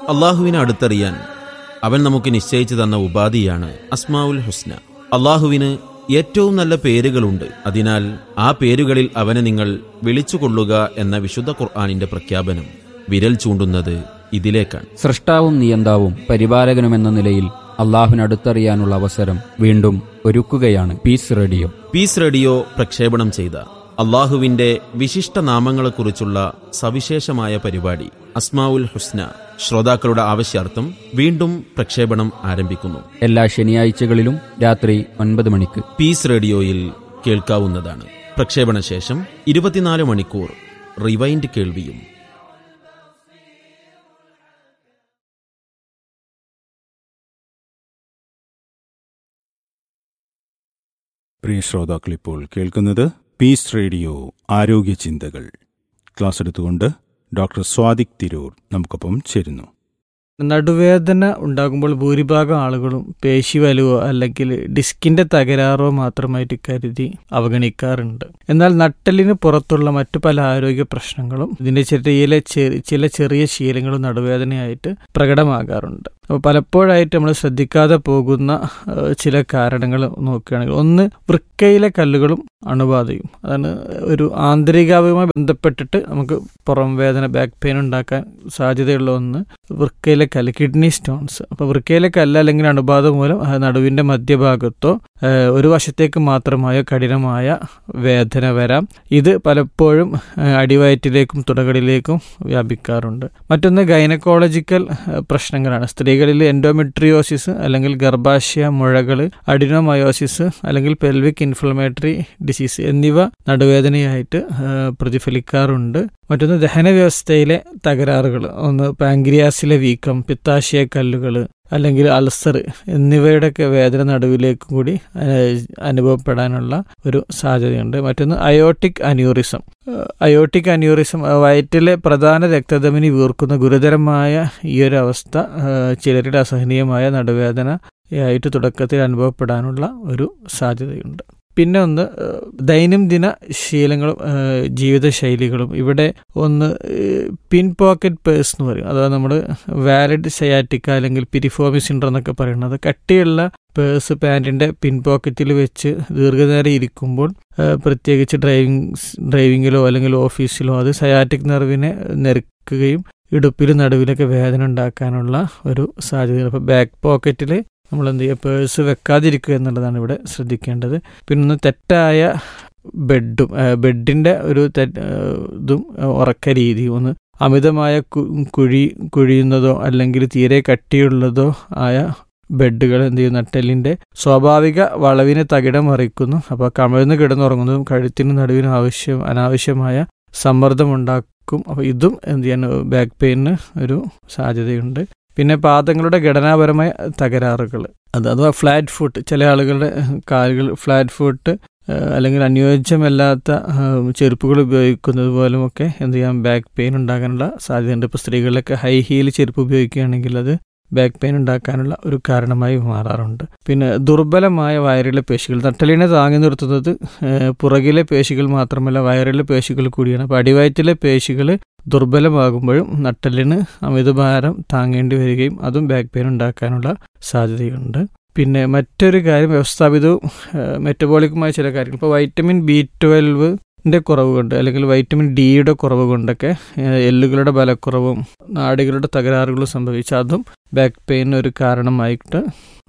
അള്ളാഹുവിനെ അടുത്തറിയാൻ അവൻ നമുക്ക് നിശ്ചയിച്ചു തന്ന ഉപാധിയാണ് അസ്മാവുൽ ഹുസ്ന അള്ളാഹുവിന് ഏറ്റവും നല്ല പേരുകളുണ്ട് അതിനാൽ ആ പേരുകളിൽ അവനെ നിങ്ങൾ വിളിച്ചുകൊള്ളുക എന്ന വിശുദ്ധ ഖുർആാനിന്റെ പ്രഖ്യാപനം വിരൽ ചൂണ്ടുന്നത് ഇതിലേക്കാണ് സൃഷ്ടാവും നിയന്താവും പരിപാലകനുമെന്ന നിലയിൽ അള്ളാഹുവിനടുത്തറിയാനുള്ള അവസരം വീണ്ടും ഒരുക്കുകയാണ് പീസ് റേഡിയോ പീസ് റേഡിയോ പ്രക്ഷേപണം ചെയ്ത അള്ളാഹുവിന്റെ വിശിഷ്ട നാമങ്ങളെക്കുറിച്ചുള്ള സവിശേഷമായ പരിപാടി അസ്മാവുൽ ഹുസ്ന ശ്രോതാക്കളുടെ ആവശ്യാർത്ഥം വീണ്ടും പ്രക്ഷേപണം ആരംഭിക്കുന്നു എല്ലാ ശനിയാഴ്ചകളിലും രാത്രി ഒൻപത് മണിക്ക് പീസ് റേഡിയോയിൽ കേൾക്കാവുന്നതാണ് പ്രക്ഷേപണ ശേഷം ഇരുപത്തിനാല് മണിക്കൂർ റിവൈൻഡ് കേൾവിയും പ്രിയ ശ്രോതാക്കൾ ഇപ്പോൾ കേൾക്കുന്നത് പീസ് റേഡിയോ ആരോഗ്യ ചിന്തകൾ ക്ലാസ് എടുത്തുകൊണ്ട് ഡോക്ടർ സ്വാദിക് തിരൂർ നമുക്കൊപ്പം ചേരുന്നു നടുവേദന ഉണ്ടാകുമ്പോൾ ഭൂരിഭാഗം ആളുകളും പേശി വലുവോ അല്ലെങ്കിൽ ഡിസ്കിന്റെ തകരാറോ മാത്രമായിട്ട് കരുതി അവഗണിക്കാറുണ്ട് എന്നാൽ നട്ടലിന് പുറത്തുള്ള മറ്റു പല ആരോഗ്യ പ്രശ്നങ്ങളും ഇതിന്റെ ചെറിയ ചെറി- ചില ചെറിയ ശീലങ്ങളും നടുവേദനയായിട്ട് പ്രകടമാകാറുണ്ട് അപ്പോൾ പലപ്പോഴായിട്ട് നമ്മൾ ശ്രദ്ധിക്കാതെ പോകുന്ന ഏഹ്, ചില കാരണങ്ങൾ നോക്കുകയാണെങ്കിൽ ഒന്ന് വൃക്കയിലെ കല്ലുകളും അണുബാധയും അതാണ് ഒരു ആന്തരികാവുമായി ബന്ധപ്പെട്ടിട്ട് നമുക്ക് പുറം വേദന ബാക്ക് പെയിൻ ഉണ്ടാക്കാൻ സാധ്യതയുള്ള ഒന്ന് വൃക്കയിലെ കല്ല് കിഡ്നി സ്റ്റോൺസ് അപ്പോൾ വൃക്കയിലെ കല്ല് അല്ലെങ്കിൽ അണുബാധ മൂലം ആ നടുവിന്റെ മധ്യഭാഗത്തോ ഏഹ്, ഒരു വശത്തേക്ക് മാത്രമായോ കഠിനമായ വേദന വരാം ഇത് പലപ്പോഴും ഏഹ്, അടിവയറ്റിലേക്കും തുടകളിലേക്കും വ്യാപിക്കാറുണ്ട് മറ്റൊന്ന് ഗൈനക്കോളജിക്കൽ ഏഹ്, പ്രശ്നങ്ങളാണ് സ്ത്രീകളിൽ എൻഡോമെട്രിയോസിസ് അല്ലെങ്കിൽ ഗർഭാശയ മുഴകൾ അഡിനോമയോസിസ് അല്ലെങ്കിൽ പെൽവിക് ഇൻഫ്ലമേറ്ററി ഡിസീസ് എന്നിവ നടുവേദനയായിട്ട് ഏഹ്, പ്രതിഫലിക്കാറുണ്ട് മറ്റൊന്ന് ദഹന വ്യവസ്ഥയിലെ തകരാറുകൾ ഒന്ന് പാങ്ക്രിയാസിലെ വീക്കം പിത്താശയ കല്ലുകൾ അല്ലെങ്കിൽ അൾസർ എന്നിവയുടെയൊക്കെ വേദന നടുവിലേക്കും കൂടി ഏഹ്, അനുഭവപ്പെടാനുള്ള ഒരു സാധ്യതയുണ്ട് മറ്റൊന്ന് അയോട്ടിക് അന്യൂറിസം ഏഹ്, അയോട്ടിക് അന്യൂറിസം ഏഹ്, വയറ്റിലെ പ്രധാന രക്തധമനി വീർക്കുന്ന ഗുരുതരമായ ഈ ഒരു അവസ്ഥ ഏഹ്, ചിലരുടെ അസഹനീയമായ നടുവേദന ആയിട്ട് തുടക്കത്തിൽ അനുഭവപ്പെടാനുള്ള ഒരു സാധ്യതയുണ്ട് പിന്നെ ഒന്ന് ഏഹ്, ദൈനംദിന ശീലങ്ങളും ഏഹ്, ജീവിതശൈലികളും ഇവിടെ ഒന്ന് ഏഹ്, പിൻ പോക്കറ്റ് പേഴ്സ് എന്ന് പറയും അഥവാ നമ്മൾ വാലിഡ് സയാറ്റിക്ക അല്ലെങ്കിൽ പിരിഫോമി സിൻഡ്രം എന്നൊക്കെ പറയുന്നത് കട്ടിയുള്ള പേഴ്സ് പാൻറ്റിൻ്റെ പിൻ പോക്കറ്റിൽ വെച്ച് ദീർഘനേരം ഇരിക്കുമ്പോൾ ഏഹ്, പ്രത്യേകിച്ച് ഡ്രൈവിംഗ് ഡ്രൈവിങ്ങിലോ അല്ലെങ്കിൽ ഓഫീസിലോ അത് സയാറ്റിക് നെർവിനെ നെരുക്കുകയും ഇടുപ്പിൽ നടുവിലൊക്കെ വേദന ഉണ്ടാക്കാനുള്ള ഒരു സാധ്യത അപ്പോൾ ബാക്ക് പോക്കറ്റിൽ നമ്മൾ എന്ത് ചെയ്യുക പേഴ്സ് വെക്കാതിരിക്കുക എന്നുള്ളതാണ് ഇവിടെ ശ്രദ്ധിക്കേണ്ടത് പിന്നെ ഒന്ന് തെറ്റായ ബെഡും ബെഡിൻ്റെ ഒരു തെറ്റ് ഏഹ് ഇതും ഏഹ് ഉറക്ക രീതിയും ഒന്ന് അമിതമായ കു- കുഴി കുഴിയുന്നതോ അല്ലെങ്കിൽ തീരെ കട്ടിയുള്ളതോ ആയ ബെഡുകൾ എന്ത് ചെയ്യും നട്ടെല്ലിൻ്റെ സ്വാഭാവിക വളവിനെ തകിടം മറിക്കുന്നു അപ്പോൾ കമിഴ്ന്ന് കിടന്നുറങ്ങുന്നതും കഴുത്തിന് നടുവിനും ആവശ്യം അനാവശ്യമായ സമ്മർദ്ദം ഉണ്ടാക്കും അപ്പോൾ ഇതും എന്ത് ചെയ്യാൻ ബാക്ക് പെയിന് ഒരു സാധ്യതയുണ്ട് പിന്നെ പാദങ്ങളുടെ ഘടനാപരമായ തകരാറുകൾ അത് അഥവാ ഫ്ലാറ്റ് ഫുട്ട് ചില ആളുകളുടെ കാലുകൾ ഫ്ലാറ്റ് ഫുട്ട് ഏഹ് അല്ലെങ്കിൽ അനുയോജ്യമല്ലാത്ത ഏഹ് ചെരുപ്പുകൾ ഉപയോഗിക്കുന്നത് പോലുമൊക്കെ എന്ത് ചെയ്യാം ബാക്ക് പെയിൻ ഉണ്ടാകാനുള്ള സാധ്യതയുണ്ട് ഇപ്പോൾ സ്ത്രീകളിലൊക്കെ ഹൈ ഹീൽ ചെരുപ്പ് ഉപയോഗിക്കുകയാണെങ്കിൽ അത് ബാക്ക് പെയിൻ ഉണ്ടാക്കാനുള്ള ഒരു കാരണമായി മാറാറുണ്ട് പിന്നെ ദുർബലമായ വയറിലെ പേശികൾ നട്ടലിനെ താങ്ങി നിർത്തുന്നത് ഏഹ് പുറകിലെ പേശികൾ മാത്രമല്ല വയറിലെ പേശികൾ കൂടിയാണ് അപ്പോൾ അടിവയറ്റിലെ പേശികൾ ദുർബലമാകുമ്പോഴും നട്ടലിന് അമിതഭാരം താങ്ങേണ്ടി വരികയും അതും ബാക്ക് പെയിൻ ഉണ്ടാക്കാനുള്ള സാധ്യതയുണ്ട് പിന്നെ മറ്റൊരു കാര്യം വ്യവസ്ഥാപിതവും മെറ്റബോളിക്കുമായ ചില കാര്യങ്ങൾ ഇപ്പോൾ വൈറ്റമിൻ ബി ട്വൽവ് ന്റെ കുറവ് കൊണ്ട് അല്ലെങ്കിൽ വൈറ്റമിൻ ഡിയുടെ കുറവ് കൊണ്ടൊക്കെ ഏഹ്, എല്ലുകളുടെ ബലക്കുറവും നാടികളുടെ തകരാറുകളും സംഭവിച്ച അതും ബാക്ക് പെയിന് ഒരു കാരണമായിട്ട്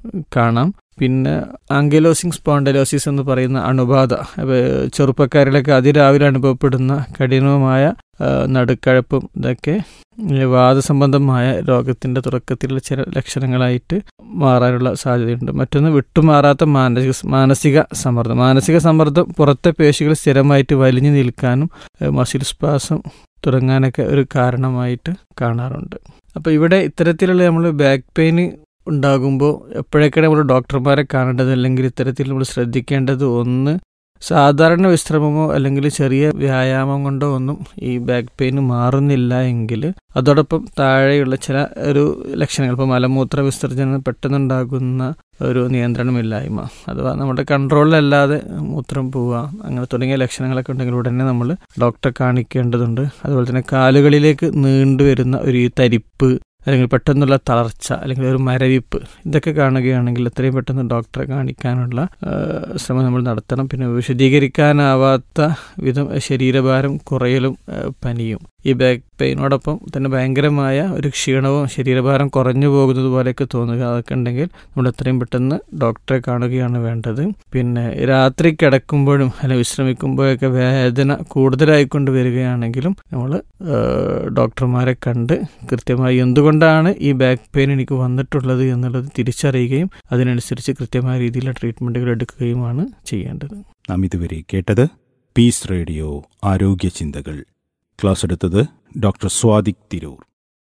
കാണാം പിന്നെ ആങ്കിലോസിങ് സ്പോണ്ടലോസിസ് എന്ന് പറയുന്ന അണുബാധ അപ്പൊ ചെറുപ്പക്കാരിലൊക്കെ അതിരാവിലെ അനുഭവപ്പെടുന്ന കഠിനമായ ആ, നടുക്കഴപ്പും ഇതൊക്കെ ഈ വാദസംബന്ധമായ രോഗത്തിന്റെ തുടക്കത്തിലുള്ള ചില ലക്ഷണങ്ങളായിട്ട് മാറാനുള്ള സാധ്യതയുണ്ട് മറ്റൊന്ന് വിട്ടുമാറാത്ത മാനസിക മാനസിക സമ്മർദ്ദം മാനസിക സമ്മർദ്ദം പുറത്തെ പേശികൾ സ്ഥിരമായിട്ട് വലിഞ്ഞു നിൽക്കാനും ഏഹ്, മസിൽ സ്പാസം തുടങ്ങാനൊക്കെ ഒരു കാരണമായിട്ട് കാണാറുണ്ട് അപ്പോൾ ഇവിടെ ഇത്തരത്തിലുള്ള നമ്മൾ ബാക്ക് പെയിന് ഉണ്ടാകുമ്പോൾ എപ്പോഴൊക്കെ നമ്മൾ ഡോക്ടർമാരെ കാണേണ്ടത് അല്ലെങ്കിൽ ഇത്തരത്തിൽ നമ്മൾ ശ്രദ്ധിക്കേണ്ടത് ഒന്ന് സാധാരണ വിശ്രമമോ അല്ലെങ്കിൽ ചെറിയ വ്യായാമം കൊണ്ടോ ഒന്നും ഈ ബാക്ക് പെയിൻ മാറുന്നില്ല എങ്കിൽ അതോടൊപ്പം താഴെയുള്ള ചില ഒരു ലക്ഷണങ്ങൾ ഇപ്പോൾ മലമൂത്ര വിസർജനം പെട്ടെന്നുണ്ടാകുന്ന ഒരു നിയന്ത്രണമില്ലായ്മ അഥവാ നമ്മുടെ കൺട്രോളിലല്ലാതെ മൂത്രം പോവുക അങ്ങനെ തുടങ്ങിയ ലക്ഷണങ്ങളൊക്കെ ഉണ്ടെങ്കിൽ ഉടനെ നമ്മൾ ഡോക്ടറെ കാണിക്കേണ്ടതുണ്ട് അതുപോലെ തന്നെ കാലുകളിലേക്ക് നീണ്ടുവരുന്ന ഒരു ഈ തരിപ്പ് അല്ലെങ്കിൽ പെട്ടെന്നുള്ള തളർച്ച അല്ലെങ്കിൽ ഒരു മരവിപ്പ് ഇതൊക്കെ കാണുകയാണെങ്കിൽ എത്രയും പെട്ടെന്ന് ഡോക്ടറെ കാണിക്കാനുള്ള ആ, ശ്രമം നമ്മൾ നടത്തണം പിന്നെ വിശദീകരിക്കാനാവാത്ത വിധം ശരീരഭാരം കുറയലും ആ, പനിയും ഈ ബാക്ക് പെയിനോടൊപ്പം തന്നെ ഭയങ്കരമായ ഒരു ക്ഷീണവും ശരീരഭാരം കുറഞ്ഞു പോകുന്നത് പോലെയൊക്കെ തോന്നുക അതൊക്കെ ഉണ്ടെങ്കിൽ നമ്മൾ എത്രയും പെട്ടെന്ന് ഡോക്ടറെ കാണുകയാണ് വേണ്ടത് പിന്നെ രാത്രി കിടക്കുമ്പോഴും അല്ലെങ്കിൽ വിശ്രമിക്കുമ്പോഴൊക്കെ വേദന കൂടുതലായിക്കൊണ്ട് വരികയാണെങ്കിലും നമ്മൾ ഡോക്ടർമാരെ കണ്ട് കൃത്യമായി എന്തുകൊണ്ടാണ് ഈ ബാക്ക് പെയിൻ എനിക്ക് വന്നിട്ടുള്ളത് എന്നുള്ളത് തിരിച്ചറിയുകയും അതിനനുസരിച്ച് കൃത്യമായ രീതിയിലുള്ള ട്രീറ്റ്മെൻറ്റുകൾ എടുക്കുകയുമാണ് ചെയ്യേണ്ടത് നാം ഇതുവരെ കേട്ടത് പീസ് റേഡിയോ ആരോഗ്യ ചിന്തകൾ ക്ലാസ് എടുത്തത് doctor Sadik Tirur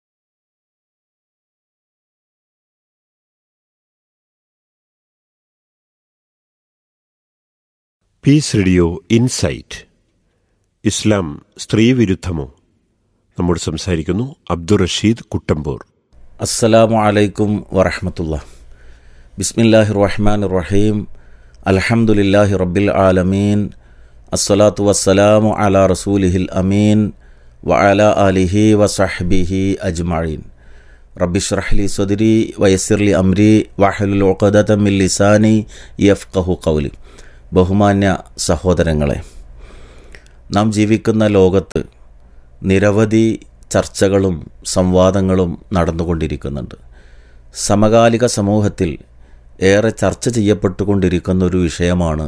peace radio insight Islam സ്ത്രീവിരുദ്ധമോ നമ്മോട് സംസാരിക്കുന്നു അബ്ദുൾ റഷീദ് കുട്ടമ്പൂർ അസ്സലാമു അലൈക്കും വറഹമത്തുള്ള ബിസ്മില്ലാഹി റഹ്മാൻ റഹീം അൽഹംദുലില്ലാഹി റബ്ബിൽ ആലമീൻ അസ്സലാത്തു വസ്സലാമു അലാ റസൂലിഹിൽ അമീൻ വഅല ആലിഹി വസഹ്ബിഹി അജ്മഈൻ റബ്ബിഷ്റഹ്ലി സ്വദരി വയസ്സിർലി അംരി വഹലുൽ ഉഖദത മിൻ ലിസാനി യഫ്ഖഹു ഖൗലി ബഹുമാന്യ സഹോദരങ്ങളെ നാം ജീവിക്കുന്ന ലോകത്ത് നിരവധി ചർച്ചകളും സംവാദങ്ങളും നടന്നുകൊണ്ടിരിക്കുന്നുണ്ട് സമകാലിക സമൂഹത്തിൽ ഏറെ ചർച്ച ചെയ്യപ്പെട്ടുകൊണ്ടിരിക്കുന്ന ഒരു വിഷയമാണ്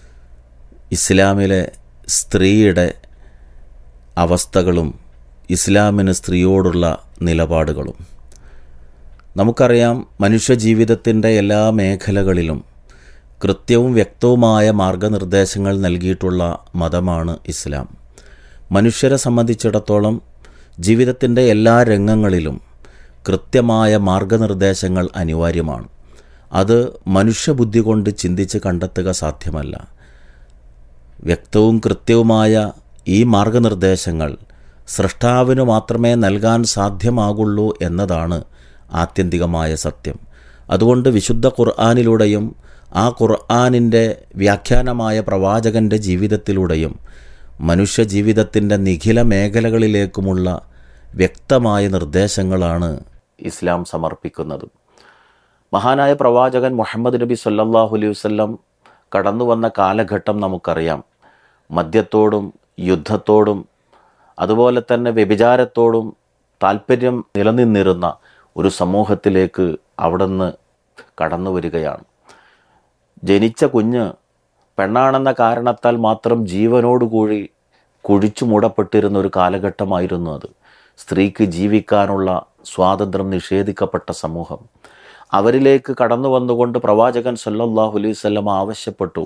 ഇസ്ലാമിലെ സ്ത്രീയുടെ അവസ്ഥകളും ഇസ്ലാമിന് സ്ത്രീയോടുള്ള നിലപാടുകളും നമുക്കറിയാം മനുഷ്യജീവിതത്തിൻ്റെ എല്ലാ മേഖലകളിലും കൃത്യവും വ്യക്തവുമായ മാർഗനിർദ്ദേശങ്ങൾ നൽകിയിട്ടുള്ള മതമാണ് ഇസ്ലാം മനുഷ്യരെ സംബന്ധിച്ചിടത്തോളം ജീവിതത്തിൻ്റെ എല്ലാ രംഗങ്ങളിലും കൃത്യമായ മാർഗനിർദ്ദേശങ്ങൾ അനിവാര്യമാണ് അത് മനുഷ്യബുദ്ധി കൊണ്ട് ചിന്തിച്ച് കണ്ടെത്തുക സാധ്യമല്ല വ്യക്തവും കൃത്യവുമായ ഈ മാർഗനിർദ്ദേശങ്ങൾ സൃഷ്ടാവിനു മാത്രമേ നൽകാൻ സാധ്യമാകുള്ളൂ എന്നതാണ് ആത്യന്തികമായ സത്യം അതുകൊണ്ട് വിശുദ്ധ ഖുർആാനിലൂടെയും ആ ഖുർആാനിൻ്റെ വ്യാഖ്യാനമായ പ്രവാചകൻ്റെ ജീവിതത്തിലൂടെയും മനുഷ്യ ജീവിതത്തിൻ്റെ നിഖില മേഖലകളിലേക്കുമുള്ള വ്യക്തമായ നിർദ്ദേശങ്ങളാണ് ഇസ്ലാം സമർപ്പിക്കുന്നത് മഹാനായ പ്രവാചകൻ മുഹമ്മദ് നബി സല്ലല്ലാഹു അലൈഹി വസല്ലം കടന്നു വന്ന കാലഘട്ടം നമുക്കറിയാം മദ്യത്തോടും യുദ്ധത്തോടും അതുപോലെ തന്നെ വ്യഭിചാരത്തോടും താല്പര്യം നിലനിന്നിരുന്ന ഒരു സമൂഹത്തിലേക്ക് അവിടുന്ന് കടന്നു വരികയാണ് ജനിച്ച കുഞ്ഞ് പെണ്ണാണെന്ന കാരണത്താൽ മാത്രം ജീവനോടുകൂടി കുഴിച്ചു മൂടപ്പെട്ടിരുന്ന ഒരു കാലഘട്ടമായിരുന്നു അത് സ്ത്രീക്ക് ജീവിക്കാനുള്ള സ്വാതന്ത്ര്യം നിഷേധിക്കപ്പെട്ട സമൂഹം അവരിലേക്ക് കടന്നു വന്നുകൊണ്ട് പ്രവാചകൻ സല്ലല്ലാഹു അലൈഹി വസല്ലം ആവശ്യപ്പെട്ടു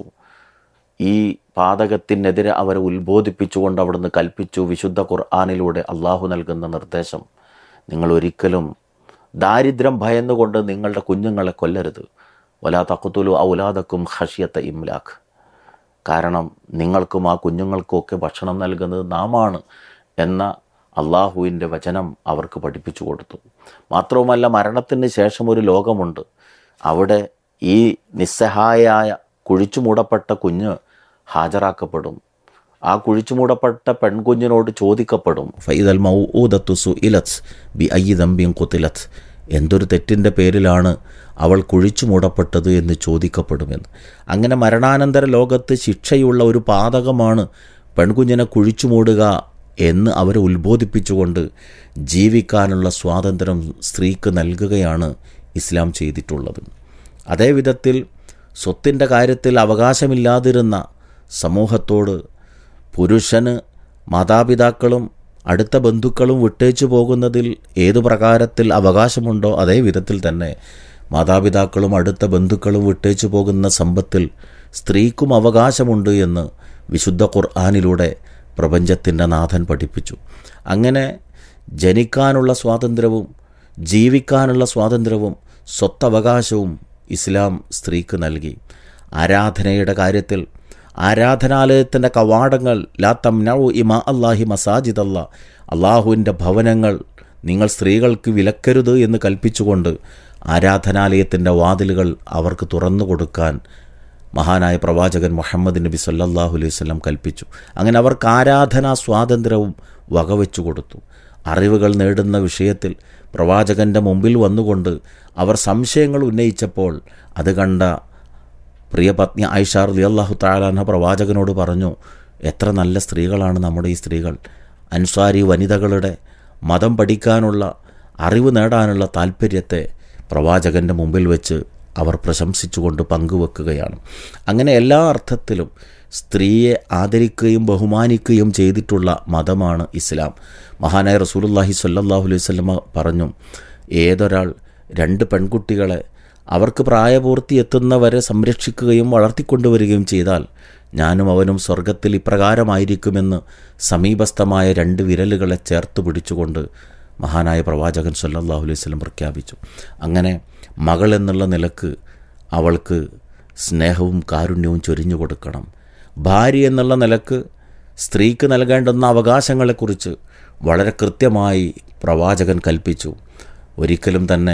ഈ പാതകത്തിനെതിരെ അവരെ ഉത്ബോധിപ്പിച്ചുകൊണ്ട് അവിടുന്ന് കൽപ്പിച്ചു വിശുദ്ധ ഖുർആാനിലൂടെ അള്ളാഹു നൽകുന്ന നിർദ്ദേശം നിങ്ങൾ ഒരിക്കലും ദാരിദ്ര്യം ഭയന്നുകൊണ്ട് നിങ്ങളുടെ കുഞ്ഞുങ്ങളെ കൊല്ലരുത് വലാ തഖത്തുലു ഔലാദക്കും ഹഷിയത്ത ഇംലാഖ് കാരണം നിങ്ങൾക്കും ആ കുഞ്ഞുങ്ങൾക്കും ഒക്കെ ഭക്ഷണം നൽകുന്നത് നാമാണ് എന്ന അള്ളാഹുവിൻ്റെ വചനം അവർക്ക് പഠിപ്പിച്ചു കൊടുത്തു മാത്രവുമല്ല മരണത്തിന് ശേഷം ഒരു ലോകമുണ്ട് അവിടെ ഈ നിസ്സഹായായ കുഴിച്ചു മൂടപ്പെട്ട കുഞ്ഞ് ഹാജരാക്കപ്പെടും ആ കുഴിച്ചു മൂടപ്പെട്ട പെൺകുഞ്ഞിനോട് ചോദിക്കപ്പെടും ഫൈദൽ മൗഊദത്തു സുഇലത്ത് ബി അയ്യിദംബിൻ കുത്തിലത്ത് എന്തൊരു തെറ്റിൻ്റെ പേരിലാണ് അവൾ കുഴിച്ചു മൂടപ്പെട്ടത് എന്ന് ചോദിക്കപ്പെടുമെന്ന് അങ്ങനെ മരണാനന്തര ലോകത്ത് ശിക്ഷയുള്ള ഒരു പാതകമാണ് പെൺകുഞ്ഞിനെ കുഴിച്ചു മൂടുക എന്ന് അവരെ ഉത്ബോധിപ്പിച്ചുകൊണ്ട് ജീവിക്കാനുള്ള സ്വാതന്ത്ര്യം സ്ത്രീക്ക് നൽകുകയാണ് ഇസ്ലാം ചെയ്തിട്ടുള്ളത് അതേ വിധത്തിൽ സ്വത്തിൻ്റെ കാര്യത്തിൽ അവകാശമില്ലാതിരുന്ന സമൂഹത്തോട് പുരുഷന് മാതാപിതാക്കളും അടുത്ത ബന്ധുക്കളും വിട്ടേച്ചു പോകുന്നതിൽ ഏതു പ്രകാരത്തിൽ അവകാശമുണ്ടോ അതേ വിധത്തിൽ തന്നെ മാതാപിതാക്കളും അടുത്ത ബന്ധുക്കളും വിട്ടേച്ചു പോകുന്ന സമ്പത്തിൽ സ്ത്രീക്കും അവകാശമുണ്ട് എന്ന് വിശുദ്ധ ഖുർആാനിലൂടെ പ്രപഞ്ചത്തിൻ്റെ നാഥൻ പഠിപ്പിച്ചു അങ്ങനെ ജനിക്കാനുള്ള സ്വാതന്ത്ര്യവും ജീവിക്കാനുള്ള സ്വാതന്ത്ര്യവും സ്വത്തവകാശവും ഇസ്ലാം സ്ത്രീക്ക് നൽകി ആരാധനയുടെ കാര്യത്തിൽ ആരാധനാലയത്തിൻ്റെ കവാടങ്ങൾ ലാ തംനഉ ഇമാ അള്ളാഹി മസാജിദ് അല്ല അള്ളാഹുവിൻ്റെ ഭവനങ്ങൾ നിങ്ങൾ സ്ത്രീകൾക്ക് വിലക്കരുത് എന്ന് കൽപ്പിച്ചുകൊണ്ട് ആരാധനാലയത്തിൻ്റെ വാതിലുകൾ അവർക്ക് തുറന്നു കൊടുക്കാൻ മഹാനായ പ്രവാചകൻ മുഹമ്മദ് നബി സല്ലല്ലാഹു അലൈഹി വസല്ലം കൽപ്പിച്ചു അങ്ങനെ അവർക്ക് ആരാധനാ സ്വാതന്ത്ര്യവും വകവെച്ചു കൊടുത്തു അറിവുകൾ നേടുന്ന വിഷയത്തിൽ പ്രവാചകൻ്റെ മുമ്പിൽ വന്നുകൊണ്ട് അവർ സംശയങ്ങൾ ഉന്നയിച്ചപ്പോൾ അത് കണ്ട പ്രിയപത്നി ആയിഷാർ ലി അള്ളാഹു താലാന പ്രവാചകനോട് പറഞ്ഞു എത്ര നല്ല സ്ത്രീകളാണ് നമ്മുടെ ഈ സ്ത്രീകൾ അൻസാരി വനിതകളുടെ മതം പഠിക്കാനുള്ള അറിവ് നേടാനുള്ള താല്പര്യത്തെ പ്രവാചകൻ്റെ മുമ്പിൽ വെച്ച് അവർ പ്രശംസിച്ചുകൊണ്ട് പങ്കുവെക്കുകയാണ് അങ്ങനെ എല്ലാ അർത്ഥത്തിലും സ്ത്രീയെ ആദരിക്കുകയും ബഹുമാനിക്കുകയും ചെയ്തിട്ടുള്ള മതമാണ് ഇസ്ലാം മഹാനായ റസൂലുല്ലാഹി സ്വല്ലല്ലാഹു അലൈഹി വസല്ലമ പറഞ്ഞു ഏതൊരാൾ രണ്ട് പെൺകുട്ടികളെ അവർക്ക് പ്രായപൂർത്തി എത്തുന്നവരെ സംരക്ഷിക്കുകയും വളർത്തിക്കൊണ്ടുവരികയും ചെയ്താൽ ഞാനും അവനും സ്വർഗത്തിൽ ഇപ്രകാരമായിരിക്കുമെന്ന് സമീപസ്ഥമായ രണ്ട് വിരലുകളെ ചേർത്ത് പിടിച്ചുകൊണ്ട് മഹാനായ പ്രവാചകൻ സല്ലല്ലാഹു അലൈഹി വസല്ലം പ്രഖ്യാപിച്ചു അങ്ങനെ മകൾ എന്നുള്ള നിലക്ക് അവൾക്ക് സ്നേഹവും കാരുണ്യവും ചൊരിഞ്ഞു കൊടുക്കണം ഭാര്യ എന്നുള്ള നിലക്ക് സ്ത്രീക്ക് നൽകേണ്ടുന്ന അവകാശങ്ങളെക്കുറിച്ച് വളരെ കൃത്യമായി പ്രവാചകൻ കൽപ്പിച്ചു ഒരിക്കലും തന്നെ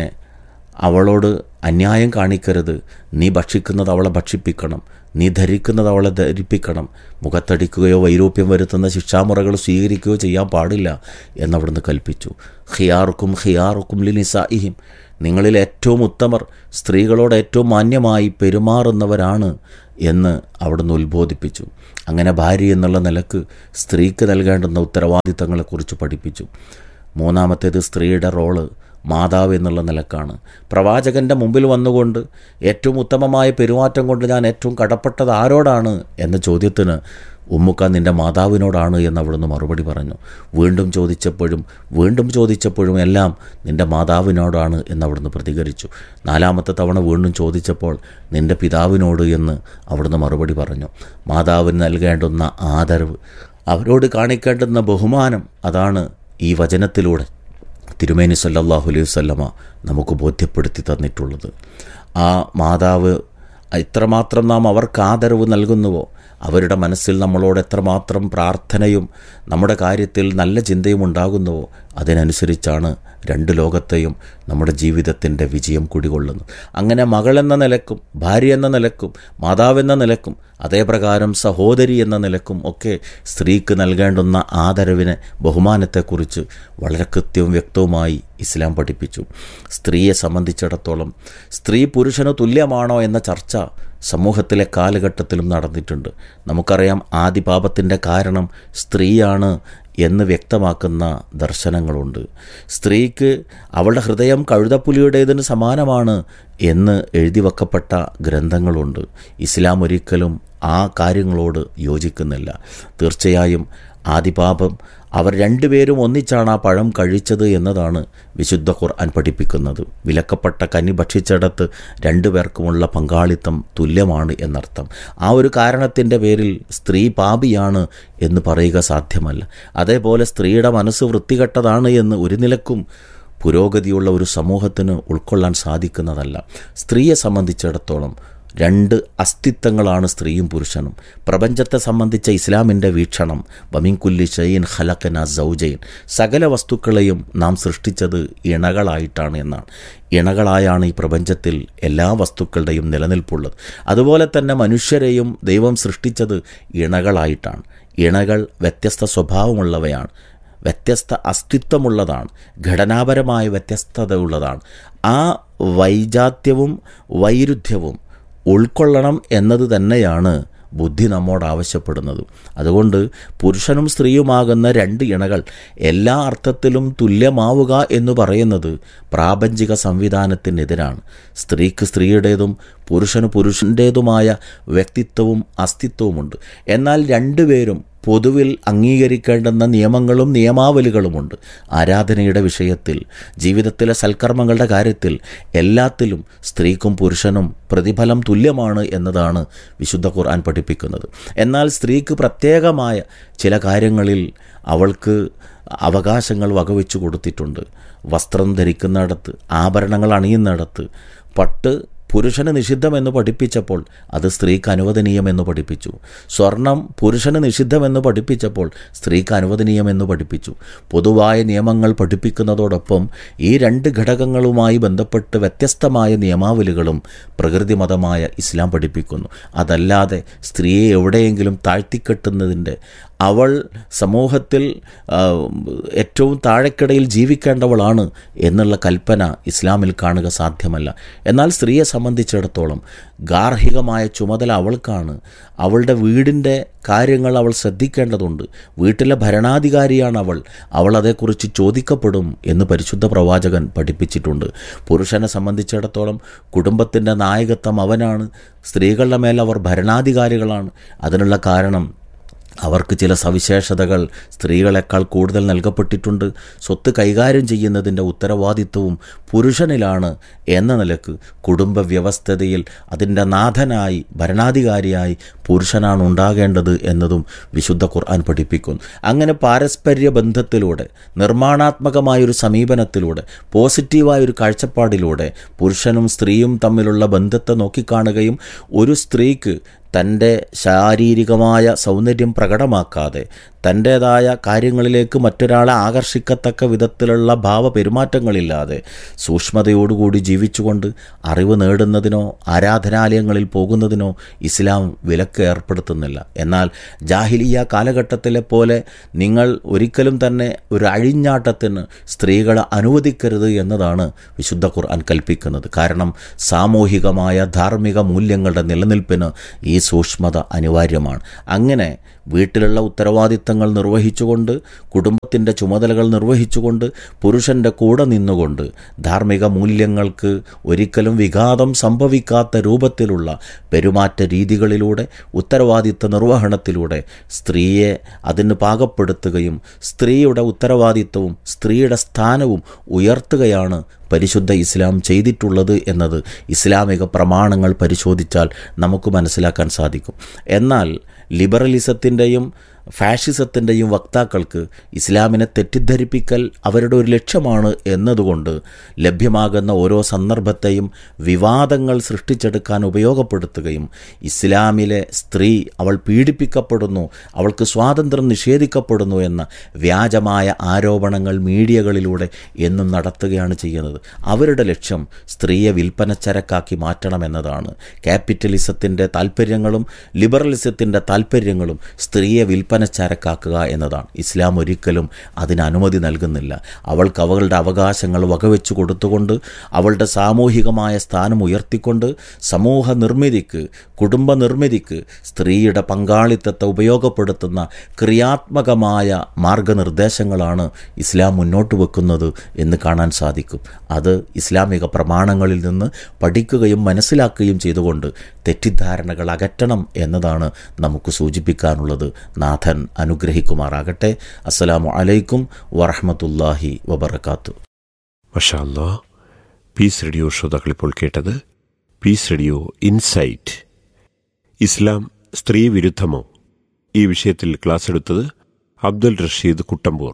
അവളോട് അന്യായം കാണിക്കരുത് നീ ഭക്ഷിക്കുന്നത് അവളെ ഭക്ഷിപ്പിക്കണം നീ ധരിക്കുന്നത് അവളെ ധരിപ്പിക്കണം മുഖത്തടിക്കുകയോ വൈരൂപ്യം വരുത്തുന്ന ശിക്ഷാമുറകൾ സ്വീകരിക്കുകയോ ചെയ്യാൻ പാടില്ല എന്നവിടുന്ന് കൽപ്പിച്ചു ഹിയാറുക്കും ഹിയാറുക്കും ലിനിസായിഹിം നിങ്ങളിൽ ഏറ്റവും ഉത്തമർ സ്ത്രീകളോട് ഏറ്റവും മാന്യമായി പെരുമാറുന്നവരാണ് എന്ന് അവിടുന്ന് ഉത്ബോധിപ്പിച്ചു അങ്ങനെ ഭാര്യ എന്നുള്ള നിലക്ക് സ്ത്രീക്ക് നൽകേണ്ടുന്ന ഉത്തരവാദിത്തങ്ങളെക്കുറിച്ച് പഠിപ്പിച്ചു മൂന്നാമത്തേത് സ്ത്രീയുടെ റോള് മാതാവ് എന്നുള്ള നിലക്കാണ് പ്രവാചകൻ്റെ മുമ്പിൽ വന്നുകൊണ്ട് ഏറ്റവും ഉത്തമമായ പെരുമാറ്റം കൊണ്ട് ഞാൻ ഏറ്റവും കടപ്പെട്ടത് ആരോടാണ് എന്ന ചോദ്യത്തിന് ഉമ്മുക്ക നിൻ്റെ മാതാവിനോടാണ് എന്ന് അവിടുന്ന് മറുപടി പറഞ്ഞു വീണ്ടും ചോദിച്ചപ്പോഴും വീണ്ടും ചോദിച്ചപ്പോഴും എല്ലാം നിൻ്റെ മാതാവിനോടാണ് എന്ന് അവിടുന്ന് പ്രതികരിച്ചു നാലാമത്തെ തവണ വീണ്ടും ചോദിച്ചപ്പോൾ നിൻ്റെ പിതാവിനോട് എന്ന് അവിടുന്ന് മറുപടി പറഞ്ഞു മാതാവിന് നൽകേണ്ടുന്ന ആദരവ് അവരോട് കാണിക്കേണ്ടുന്ന ബഹുമാനം അതാണ് ഈ വചനത്തിലൂടെ തിരുമേനി സല്ലല്ലാഹു അലൈഹി വസല്ലമ നമുക്ക് ബോധ്യപ്പെടുത്തി തന്നിട്ടുള്ളത് ആ മാതാവ് എത്രമാത്രം നാം അവർക്ക് ആദരവ് നൽകുന്നുവോ അവരുടെ മനസ്സിൽ നമ്മളോട് എത്രമാത്രം പ്രാർത്ഥനയും നമ്മുടെ കാര്യത്തിൽ നല്ല ചിന്തയും ഉണ്ടാകുന്നുവോ അതിനനുസരിച്ചാണ് രണ്ട് ലോകത്തെയും നമ്മുടെ ജീവിതത്തിൻ്റെ വിജയം കുടികൊള്ളുന്നത് അങ്ങനെ മകളെന്ന നിലക്കും ഭാര്യ എന്ന നിലക്കും മാതാവെന്ന നിലക്കും അതേപ്രകാരം സഹോദരി എന്ന നിലക്കും ഒക്കെ സ്ത്രീക്ക് നൽകേണ്ടുന്ന ആദരവിനെ ബഹുമാനത്തെക്കുറിച്ച് വളരെ കൃത്യവും വ്യക്തവുമായി ഇസ്ലാം പഠിപ്പിച്ചു സ്ത്രീയെ സംബന്ധിച്ചിടത്തോളം സ്ത്രീ പുരുഷന് തുല്യമാണോ എന്ന ചർച്ച സമൂഹത്തിലെ കാലഘട്ടത്തിലും നടന്നിട്ടുണ്ട് നമുക്കറിയാം ആദിപാപത്തിൻ്റെ കാരണം സ്ത്രീയാണ് എന്ന് വ്യക്തമാക്കുന്ന ദർശനങ്ങളുണ്ട് സ്ത്രീക്ക് അവളുടെ ഹൃദയം കഴുതപ്പുലിയുടേതിന് സമാനമാണ് എന്ന് എഴുതി വെക്കപ്പെട്ട ഗ്രന്ഥങ്ങളുണ്ട് ഇസ്ലാം ഒരിക്കലും ആ കാര്യങ്ങളോട് യോജിക്കുന്നില്ല തീർച്ചയായും ആദിപാപം അവർ രണ്ടുപേരും ഒന്നിച്ചാണ് ആ പഴം കഴിച്ചത് എന്നതാണ് വിശുദ്ധ ഖുർആൻ പഠിപ്പിക്കുന്നത് വിലക്കപ്പെട്ട കനി ഭക്ഷിച്ചിടത്ത് രണ്ടുപേർക്കുമുള്ള പങ്കാളിത്തം തുല്യമാണ് എന്നർത്ഥം ആ ഒരു കാരണത്തിൻ്റെ പേരിൽ സ്ത്രീ പാപിയാണ് എന്ന് പറയുക സാധ്യമല്ല അതേപോലെ സ്ത്രീയുടെ മനസ്സ് വൃത്തികെട്ടതാണ് എന്ന് ഒരു നിലക്കും പുരോഗതിയുള്ള ഒരു സമൂഹത്തിന് ഉൾക്കൊള്ളാൻ സാധിക്കുന്നതല്ല സ്ത്രീയെ സംബന്ധിച്ചിടത്തോളം രണ്ട് അസ്തിത്വങ്ങളാണ് സ്ത്രീയും പുരുഷനും പ്രപഞ്ചത്തെ സംബന്ധിച്ച ഇസ്ലാമിൻ്റെ വീക്ഷണം ബമിൻകുല്ലി ഷെയ്ൻ ഹലക്കന സൗജയിൻ സകല വസ്തുക്കളെയും നാം സൃഷ്ടിച്ചത് ഇണകളായിട്ടാണ് എന്നാണ് ഇണകളായാണ് ഈ പ്രപഞ്ചത്തിൽ എല്ലാ വസ്തുക്കളുടെയും നിലനിൽപ്പുള്ളത് അതുപോലെ തന്നെ മനുഷ്യരെയും ദൈവം സൃഷ്ടിച്ചത് ഇണകളായിട്ടാണ് ഇണകൾ വ്യത്യസ്ത സ്വഭാവമുള്ളവയാണ് വ്യത്യസ്ത അസ്തിത്വമുള്ളതാണ് ഘടനാപരമായ വ്യത്യസ്തത ഉള്ളതാണ് ആ വൈജാത്യവും വൈരുദ്ധ്യവും ഉൾക്കൊള്ളണം എന്നത് തന്നെയാണ് ബുദ്ധി നമ്മോട് ആവശ്യപ്പെടുന്നത് അതുകൊണ്ട് പുരുഷനും സ്ത്രീയുമാകുന്ന രണ്ട് ഇണകൾ എല്ലാ അർത്ഥത്തിലും തുല്യമാവുക എന്ന് പറയുന്നത് പ്രാപഞ്ചിക സംവിധാനത്തിനെതിരാണ് സ്ത്രീക്ക് സ്ത്രീയുടേതും പുരുഷന് പുരുഷൻ്റേതുമായ വ്യക്തിത്വവും അസ്തിത്വവുമുണ്ട് എന്നാൽ രണ്ടുപേരും പൊതുവിൽ അംഗീകരിക്കേണ്ടുന്ന നിയമങ്ങളും നിയമാവലികളുമുണ്ട് ആരാധനയുടെ വിഷയത്തിൽ ജീവിതത്തിലെ സൽക്കർമ്മങ്ങളുടെ കാര്യത്തിൽ എല്ലാത്തിലും സ്ത്രീക്കും പുരുഷനും പ്രതിഫലം തുല്യമാണ് എന്നതാണ് വിശുദ്ധ ഖുർആൻ പഠിപ്പിക്കുന്നത് എന്നാൽ സ്ത്രീക്ക് പ്രത്യേകമായ ചില കാര്യങ്ങളിൽ അവൾക്ക് അവകാശങ്ങൾ വകവെച്ചു കൊടുത്തിട്ടുണ്ട് വസ്ത്രം ധരിക്കുന്നിടത്ത് ആഭരണങ്ങൾ അണിയുന്നിടത്ത് പട്ട് പുരുഷന് നിഷിദ്ധമെന്ന് പഠിപ്പിച്ചപ്പോൾ അത് സ്ത്രീക്ക് അനുവദനീയമെന്ന് പഠിപ്പിച്ചു സ്വർണം പുരുഷന് നിഷിദ്ധമെന്ന് പഠിപ്പിച്ചപ്പോൾ സ്ത്രീക്ക് അനുവദനീയമെന്ന് പഠിപ്പിച്ചു പൊതുവായ നിയമങ്ങൾ പഠിപ്പിക്കുന്നതോടൊപ്പം ഈ രണ്ട് ഘടകങ്ങളുമായി ബന്ധപ്പെട്ട് വ്യത്യസ്തമായ നിയമാവലികളും പ്രകൃതിമതമായ ഇസ്ലാം പഠിപ്പിക്കുന്നു അതല്ലാതെ സ്ത്രീയെ എവിടെയെങ്കിലും താഴ്ത്തിക്കെട്ടുന്നതിൻ്റെ അവൾ സമൂഹത്തിൽ ആ, ഏറ്റവും താഴെക്കിടയിൽ ജീവിക്കേണ്ടവളാണ് എന്നുള്ള കൽപ്പന ഇസ്ലാമിൽ കാണുക സാധ്യമല്ല എന്നാൽ സ്ത്രീയെ സംബന്ധിച്ചിടത്തോളം ഗാർഹികമായ ചുമതല അവൾക്കാണ് അവളുടെ വീടിൻ്റെ കാര്യങ്ങൾ അവൾ ശ്രദ്ധിക്കേണ്ടതുണ്ട് വീട്ടിലെ ഭരണാധികാരിയാണ് അവൾ അവൾ അതേക്കുറിച്ച് ചോദിക്കപ്പെടും എന്ന് പരിശുദ്ധ പ്രവാചകൻ പഠിപ്പിച്ചിട്ടുണ്ട് പുരുഷനെ സംബന്ധിച്ചിടത്തോളം കുടുംബത്തിൻ്റെ നായകത്വം അവനാണ് സ്ത്രീകളുടെ മേൽ അവർ ഭരണാധികാരികളാണ് അതിനുള്ള കാരണം അവർക്ക് ചില സവിശേഷതകൾ സ്ത്രീകളെക്കാൾ കൂടുതൽ നൽകപ്പെട്ടിട്ടുണ്ട് സ്വത്ത് കൈകാര്യം ചെയ്യുന്നതിൻ്റെ ഉത്തരവാദിത്വവും പുരുഷനിലാണ് എന്ന നിലക്ക് കുടുംബ വ്യവസ്ഥതയിൽ അതിൻ്റെ നാഥനായി ഭരണാധികാരിയായി പുരുഷനാണ് ഉണ്ടാകേണ്ടത് എന്നതും വിശുദ്ധ ഖുർആൻ പഠിപ്പിക്കുന്നു അങ്ങനെ പാരസ്പര്യ ബന്ധത്തിലൂടെ നിർമ്മാണാത്മകമായൊരു സമീപനത്തിലൂടെ പോസിറ്റീവായൊരു കാഴ്ചപ്പാടിലൂടെ പുരുഷനും സ്ത്രീയും തമ്മിലുള്ള ബന്ധത്തെ നോക്കിക്കാണുകയും ഒരു സ്ത്രീക്ക് തൻ്റെ ശാരീരികമായ സൗന്ദര്യം പ്രകടമാക്കാതെ തൻ്റേതായ കാര്യങ്ങളിലേക്ക് മറ്റൊരാളെ ആകർഷിക്കത്തക്ക വിധത്തിലുള്ള ഭാവപെരുമാറ്റങ്ങളില്ലാതെ സൂക്ഷ്മതയോടുകൂടി ജീവിച്ചുകൊണ്ട് അറിവ് നേടുന്നതിനോ ആരാധനാലയങ്ങളിൽ പോകുന്നതിനോ ഇസ്ലാം വിലക്ക് ഏർപ്പെടുത്തുന്നില്ല എന്നാൽ ജാഹിലിയ കാലഘട്ടത്തിലെ പോലെ നിങ്ങൾ ഒരിക്കലും തന്നെ ഒരു അഴിഞ്ഞാട്ടത്തിന് സ്ത്രീകളെ അനുവദിക്കരുത് എന്നതാണ് വിശുദ്ധ ഖുർആൻ കൽപ്പിക്കുന്നത് കാരണം സാമൂഹികമായ ധാർമ്മിക മൂല്യങ്ങളുടെ നിലനിൽപ്പിന് ഈ സൂക്ഷ്മത അനിവാര്യമാണ് അങ്ങനെ വീട്ടിലുള്ള ഉത്തരവാദിത്തങ്ങൾ നിർവഹിച്ചുകൊണ്ട് കുടുംബത്തിൻ്റെ ചുമതലകൾ നിർവഹിച്ചുകൊണ്ട് പുരുഷൻ്റെ കൂടെ നിന്നുകൊണ്ട് ധാർമ്മിക മൂല്യങ്ങൾക്ക് ഒരിക്കലും വിഘാതം സംഭവിക്കാത്ത രൂപത്തിലുള്ള പെരുമാറ്റ രീതികളിലൂടെ ഉത്തരവാദിത്ത നിർവഹണത്തിലൂടെ സ്ത്രീയെ അതിന് പാകപ്പെടുത്തുകയും സ്ത്രീയുടെ ഉത്തരവാദിത്വവും സ്ത്രീയുടെ സ്ഥാനവും ഉയർത്തുകയാണ് പരിശുദ്ധ ഇസ്ലാം ചെയ്തിട്ടുള്ളത് എന്നത് ഇസ്ലാമിക പ്രമാണങ്ങൾ പരിശോധിച്ചാൽ നമുക്ക് മനസ്സിലാക്കാൻ സാധിക്കും എന്നാൽ ലിബറലിസത്തിൻ്റെയും ഫാഷിസത്തിൻ്റെയും വക്താക്കൾക്ക് ഇസ്ലാമിനെ തെറ്റിദ്ധരിപ്പിക്കൽ അവരുടെ ഒരു ലക്ഷ്യമാണ് എന്നതുകൊണ്ട് ലഭ്യമാകുന്ന ഓരോ സന്ദർഭത്തെയും വിവാദങ്ങൾ സൃഷ്ടിച്ചെടുക്കാൻ ഉപയോഗപ്പെടുത്തുകയും ഇസ്ലാമിലെ സ്ത്രീ അവൾ പീഡിപ്പിക്കപ്പെടുന്നു അവൾക്ക് സ്വാതന്ത്ര്യം നിഷേധിക്കപ്പെടുന്നു എന്ന വ്യാജമായ ആരോപണങ്ങൾ മീഡിയകളിലൂടെ എന്നും നടത്തുകയാണ് ചെയ്യുന്നത് അവരുടെ ലക്ഷ്യം സ്ത്രീയെ വിൽപ്പനച്ചരക്കാക്കി മാറ്റണമെന്നതാണ് ക്യാപിറ്റലിസത്തിൻ്റെ താല്പര്യങ്ങളും ലിബറലിസത്തിൻ്റെ താല്പര്യങ്ങളും സ്ത്രീയെ വിൽപ്പനച്ചരക്കാക്കുക എന്നതാണ് ഇസ്ലാം ഒരിക്കലും അതിന് അനുമതി നൽകുന്നില്ല അവൾക്ക് അവളുടെ അവകാശങ്ങൾ വകവെച്ചു കൊടുത്തുകൊണ്ട് അവളുടെ സാമൂഹികമായ സ്ഥാനം ഉയർത്തിക്കൊണ്ട് സമൂഹ നിർമ്മിതിക്ക് കുടുംബ നിർമ്മിതിക്ക് സ്ത്രീയുടെ പങ്കാളിത്തത്തെ ഉപയോഗപ്പെടുത്തുന്ന ക്രിയാത്മകമായ മാർഗനിർദ്ദേശങ്ങളാണ് ഇസ്ലാം മുന്നോട്ട് വെക്കുന്നത് എന്ന് കാണാൻ സാധിക്കും അത് ഇസ്ലാമിക പ്രമാണങ്ങളിൽ നിന്ന് പഠിക്കുകയും മനസ്സിലാക്കുകയും ചെയ്തുകൊണ്ട് തെറ്റിദ്ധാരണകൾ അകറ്റണം എന്നതാണ് നമുക്ക് സൂചിപ്പിക്കാനുള്ളത് നാഥൻ അനുഗ്രഹിക്കുമാറാകട്ടെ അസ്സലാമു അലൈക്കും വറഹമത്തല്ലാഹി വബർക്കാത്തു മഷാ അല്ലാ പീസ് റേഡിയോ ശ്രോതാക്കൾ ഇപ്പോൾ കേട്ടത് പീസ് റേഡിയോ ഇൻസൈറ്റ് ഇസ്ലാം സ്ത്രീ വിരുദ്ധമോ ഈ വിഷയത്തിൽ ക്ലാസ് എടുത്തത് അബ്ദുൽ റഷീദ് കുട്ടമ്പൂർ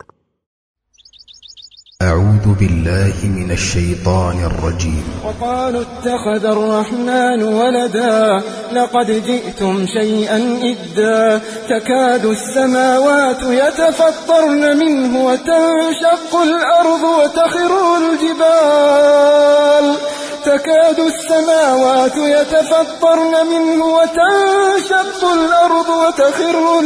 أعوذ بالله من الشيطان الرجيم وقالوا اتخذ الرحمن ولدا لقد جئتم شيئا إدا تكاد السماوات يتفطرن منه وتنشق الأرض وتخر الجبال تكاد السماوات يتفطرن منه وتنشق الأرض وتخر